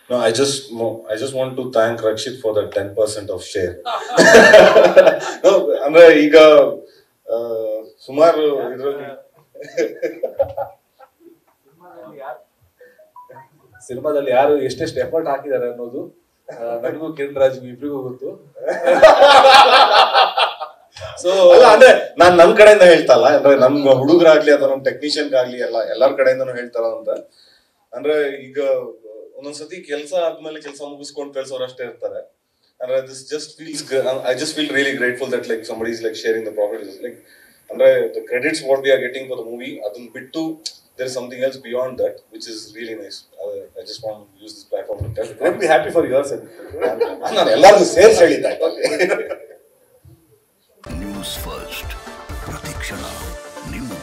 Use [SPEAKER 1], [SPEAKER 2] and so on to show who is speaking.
[SPEAKER 1] No, I just mo- I just want to thank Rakshit for the ten percent of share. no, ಅಂದ್ರೆ ಈಗ ಆ, ಸುಮಾರು ಇದ್ರಲ್ಲಿ
[SPEAKER 2] ಸಿನಿಮಾದಲ್ಲಿ ಯಾರು ಎಷ್ಟೆಷ್ಟು ಎಫರ್ಟ್ ಹಾಕಿದ್ದಾರೆ ಅನ್ನೋದು ಆ, ನನಗೂ ಕಿರಣ್ ರಾಜ್ಗೂ ಇಬ್ರಿಗೂ ಗೊತ್ತು ಸೊ
[SPEAKER 1] ಅಲ್ಲ ಅಂದ್ರೆ ನಾನ್ ನನ್ ಕಡೆಯಿಂದ ಹೇಳ್ತಲ್ಲ ಅಂದ್ರೆ ನಮ್ ಹುಡುಗರಾಗ್ಲಿ ಅಥವಾ ನಮ್ ಟೆಕ್ನಿಷಿಯನ್ ಆಗ್ಲಿ ಎಲ್ಲ ಎಲ್ಲಾರ ಕಡೆಯಿಂದನೂ ಹೇಳ್ತಾರ ಅಂತ ಅಂದ್ರೆ ಈಗ ಒಂದೊಂದ್ಸತಿ ಕೆಲಸ ಆದ್ಮೇಲೆ ಕೆಲಸ ಮುಗಿಸ್ಕೊಂಡು ಕಳ್ಸೋರು ಅಷ್ಟೇ ಇರ್ತಾರೆ ಅಂದ್ರೆ this just feels I just feel really grateful that like somebody is like sharing the profit like ಅಂದ್ರೆ the credits what we are getting for the movie ಅದನ್ನ ಬಿಟ್ಟು there is something else beyond that which is really nice I just want use this platform to tell
[SPEAKER 2] be happy for your self
[SPEAKER 1] ನಾನು ಎಲ್ಲರಿಗೂ ಸೇರ್ಸಿ ಹೇಳಿದ್ದೆ
[SPEAKER 3] news first ಪ್ರತಿಕ್ಷಣ ನಿಮ್ಮ